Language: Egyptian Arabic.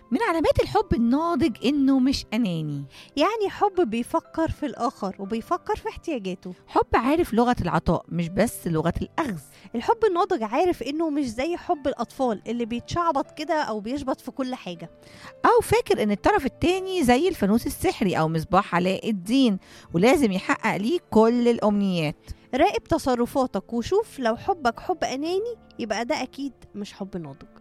من علامات الحب الناضج انه مش اناني يعني حب بيفكر في الآخر وبيفكر في احتياجاته حب عارف لغه العطاء مش بس لغه الاخذ الحب الناضج عارف إنه مش زي حب الأطفال اللي بيتشعبط كده أو بيشبط في كل حاجة او فاكر ان الطرف التاني زي الفانوس السحري او مصباح علاء الدين ولازم يحقق ليه كل الامنيات راقب تصرفاتك وشوف لو حبك حب أناني يبقى ده أكيد مش حب ناضج